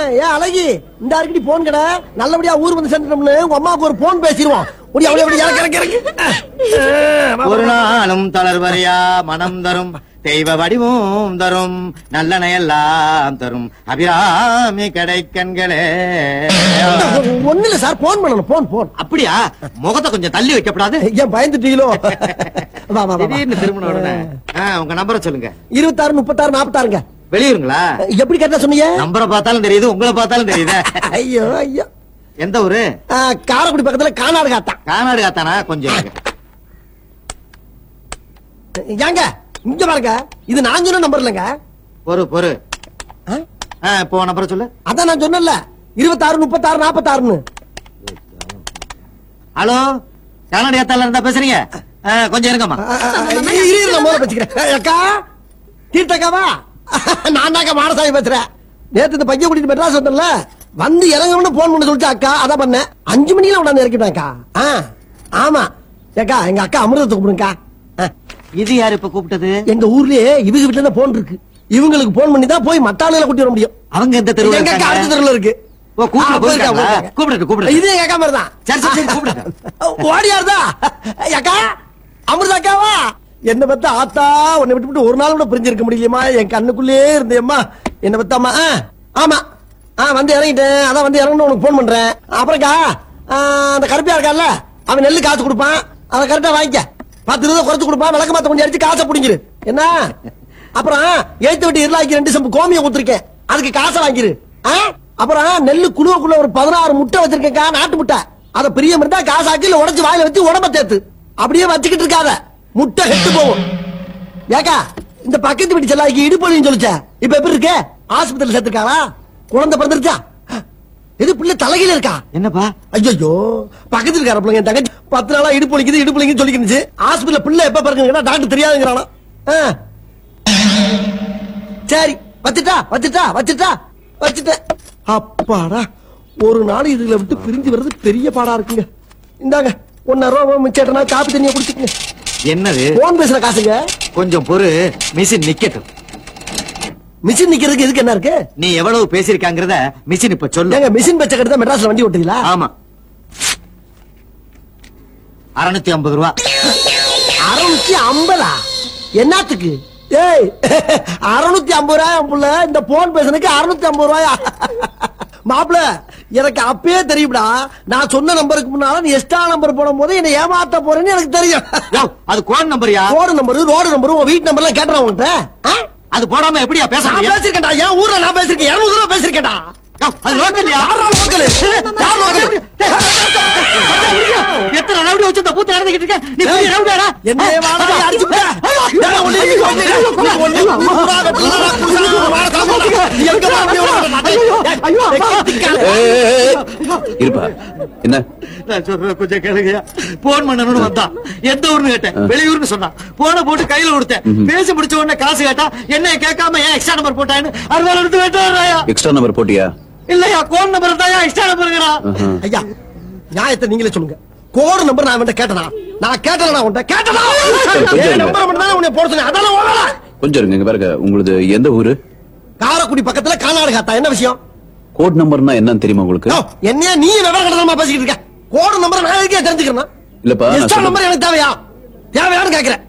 ஏன் அழகி இந்த அடிக்கடி போன் கடை நல்லபடியா ஊர் வந்து சேர்ந்துட்டோம்னு உங்க அம்மாவுக்கு ஒரு போன் பேசிடுவோம் முடிய அப்படியே அப்படியே இறக்கு இறக்கு இறக்கு ஒரு நாளும் தளர்வரையா மனம் தரும் தெய்வ வடிவும் தரும் நல்லனையெல்லாம் தரும் அபிராமி கடைக்கண்களே ஒண்ணு இல்ல சார் போன் பண்ணணும் போன் போன் அப்படியா முகத்தை கொஞ்சம் தள்ளி வைக்கப்படாது ஏன் பயந்துட்டீங்களோ வா வா வா, வா திடீர்னு திரும்பின உடனே ஆ, உங்க நம்பரை சொல்லுங்க இருபத்தாறு முப்பத்தாறு நாற்பத்தாறுங்க வெளியூருங்களா எப்படி கேட்டா சொன்னீங்க நம்பரை பார்த்தாலும் தெரியுது உங்களை பார்த்தாலும் தெரியுது ஐயோ ஐயோ எந்த ஊரு ஆ, காரைக்குடி பக்கத்துல கானாடு காத்தான் கானாடு காத்தானா கொஞ்சம் இருங்க. ஏங்க இங்க பாருங்க இது நான் சொன்ன நம்பர் இல்லைங்க பொறு பொறு ஆ? ஆ, இப்போ நம்பரை சொல்லு அதான் நான் சொன்னேன்ல இருபத்தாறு முப்பத்தாறு நாற்பத்தாறுன்னு ஹலோ கானாடு காத்தால இருந்தா பேசுறீங்க ஆ, கொஞ்சம் இருங்கம்மா ஆ, ஆ, ஆ, இரு, இரு, நான் முதல்ல வச்சுக்கிறேன் ஏய், அக்கா தீர்த்தக்காவா நான் தாக்கா மாடசாமி பேசுறேன் நேத்து இந்த பையன் கூட்டிட்டு மெட்ராஸ் வந்தேன்ல வந்து இறங்கணும்னு போன் பண்ண சொல்லிச்சு அக்கா அதான் பண்ணேன் அஞ்சு மணில உடனே இறக்கிட்டேன்க்கா ஆ ஆமா ஏக்கா எங்க அக்கா அமிர்தத்தை கூப்பிடுங்கக்கா ஆ, இது யாரு இப்ப கூப்பிட்டது எங்க ஊர்லயே இவங்க வீட்டுல தான் போன் இருக்கு இவங்களுக்கு போன் பண்ணி தான் போய் மத்தாளுல கூட்டி வர முடியும் அவங்க எந்த தெருவுல எங்க அக்கா அடுத்த இருக்காங்க? தெருவுல இருக்கு ஓ, கூப்பிட ஆ, போயிருக்கா, போயிருக்காங்களா? போயிருக்கா. கூப்பிடுங்க, கூப்பிடுங்க. இது எங்க அக்கா மாதிரி தான் சரி, சரி, சரி, கூப்பிடுங்க. ஓடியாருதா அக்கா அமிர்தா அக்காவா என்ன பத்தா ஆத்தா உன்னை விட்டு விட்டு ஒரு நாள் கூட பிரிஞ்சிருக்க முடியலையம்மா என் கண்ணுக்குள்ளே இருந்தேம்மா என்ன பத்தாமா ஆ, ஆமா ஆ வந்து இறங்கிட்டேன் அதான் வந்து இறங்கணும் உனக்கு போன் பண்றேன் அப்புறம்க்கா ஆ, அந்த கருப்பியா இருக்கான்ல அவன் நெல்லு காசு கொடுப்பான் அதை கரெக்டா வாங்கிக்க பத்து ரூபா குறைச்சு கொடுப்பான் விளக்க மாத்த கொஞ்சம் அடிச்சு காசை பிடிங்கிரு என்ன அப்புறம் எழுத்து விட்டு இருளாக்கி ரெண்டு சம்பு கோமியம் கொடுத்துருக்கேன் அதுக்கு காசை வாங்கிரு ஆ? அப்புறம் நெல்லு குழுவுக்குள்ள ஒரு பதினாறு முட்டை வச்சிருக்கேன்க்கா நாட்டு முட்டை அத பிரியம் இருந்தா காசாக்கி இல்ல உடைச்சு வாயில வச்சு உடம்ப தேத்து அப்படியே வச்சுக்கிட்டு இருக்காத முட்டை கெட்டு போகும் ஏக்கா இந்த பக்கத்து வீட்டு செல்லாக்கி இடுப்பொழின்னு சொல்லிச்ச இப்ப எப்படி இருக்க ஆஸ்பத்திரி சேர்த்திருக்காளா குழந்தை பிறந்திருச்சா எது பிள்ளை தலையில இருக்கா என்னப்பா ஐயோ பக்கத்துல இருக்கார பிள்ளைங்க என் தங்கச்சி பத்து நாளா இடுப்பு வலிக்குது இடுப்பு வலிக்குதுன்னு சொல்லிக்கிருந்துச்சு ஹாஸ்பிடல்ல பிள்ளை எப்ப பிறகுன்னு டாக்டர் தெரியாதுங்கிறானா ஆ. சரி வச்சுட்டா வச்சுட்டா வச்சுட்டா வச்சுட்டேன் அப்பாடா ஒரு நாள் இதுல விட்டு பிரிஞ்சு வர்றது பெரிய பாடா இருக்குங்க இந்தாங்க ஒன்னாயிரம் ரூபாய் மிச்சேட்டனா காப்பி தண்ணியை குடிச்சுக்கங்க என்னது போன் பேசுற காசுங்க கொஞ்சம் பொறு மிஷின் நிக்கட்டும் மிஷின் நிக்கிறதுக்கு எதுக்கு என்ன இருக்கு நீ எவ்வளவு பேசிருக்காங்கறத மிஷின் இப்ப சொல்லு ஏங்க மிஷின் பச்சை கட்டு தான் மெட்ராஸ்ல வண்டி ஓட்டுங்களா ஆமா அறுநூத்தி ஐம்பது ரூபா அறுநூத்தி ஐம்பதா என்னத்துக்கு ஏய் அறுநூத்தி ஐம்பது ரூபாய் புள்ள இந்த போன் பேசுனதுக்கு அறுநூத்தி ஐம்பது ரூபாயா மாப்பிள எனக்கு அப்பயே தெரியும்டா நான் சொன்ன நம்பருக்கு முன்னால நீ எக்ஸ்ட்ரா நம்பர் போடும் போது என்ன ஏமாத்த போறேன்னு எனக்கு தெரியும் யோவ், அது கோன் நம்பர்யா ரோடு நம்பர் ரோடு நம்பர் உன் வீட்டு நம்பர் எல்லாம் கேட்டுறேன் உன்கிட்ட ஆ? அது போடாம எப்படியா பேச நான் முடியும் பேசிருக்கேன்டா என் ஊர்ல நான் பேசிருக்கேன் இருநூறு ரூபா பேசிருக்கேன்டா யோவ், அது லோக்கல்யா யாரா லோக்கலு? யார் லோக்கலு? எத்தனை ரவுடி வச்சு இந்த பூத்து நடந்துகிட்டு இருக்க நீ பெரிய ரவுடியாடா என்னைய வாடா அடிச்சு விட்ட. ஏன் ஒண்ணு நீ ஒண்ணு நீ ஒண்ணு ஊரா வெட்டலடா, குடிசா, வாடா, சாப்பிடா. நீ எங்க வா, அப்படியே வர மாட்டேன். ஏய், திக்கால. இருப்பா என்ன நான் சொல்றேன் கொஞ்சம் கேளுங்கய்யா போன் பண்ணணும்னு வந்தான் எந்த ஊர்னு கேட்டேன் வெளியூர்னு சொன்னான் போன போட்டு கையில கொடுத்தேன் பேசி முடிச்ச உடனே காசு கேட்டா என்ன கேட்காம ஏன் எக்ஸ்ட்ரா நம்பர் போட்டான்னு அறுபது எடுத்து வேண்டாயா எக்ஸ்ட்ரா நம்பர் போட்டியா இல்லையா கோன் நம்பர் தான் எக்ஸ்ட்ரா நம்பருங்கிறா ஆஹா. ஐயா நியாயத்தை நீங்களே சொல்லுங்க கோடு நம்பர் நான் அவன்கிட்ட கேட்டனா நான் கேட்டனா உன்கிட்ட கேட்டனா கொஞ்சம் என் இருங்க. நம்பர் மட்டும் தான் உன்னை போட சொன்னேன் அதான உன் வேலை. கொஞ்சம் இருங்க இங்க பாருங்க உங்களுது எந்த ஊரு காரைக்குடி பக்கத்துல கானாடு காத்தா என்ன விஷயம் கோட் நம்பர்னா என்னன்னு தெரியுமா உங்களுக்கு யோ, என்னையா நீ விவரம் கடனமா பேசிக்கிட்டு இருக்க கோடு நம்பர் நான் எதுக்கே தெரிஞ்சுக்கிறேன் இல்லப்பா, நான் எக்ஸ்ட்ரா சொல்றது- நம்பர் எனக்கு தேவையா தேவையான்னு கேக்குறேன்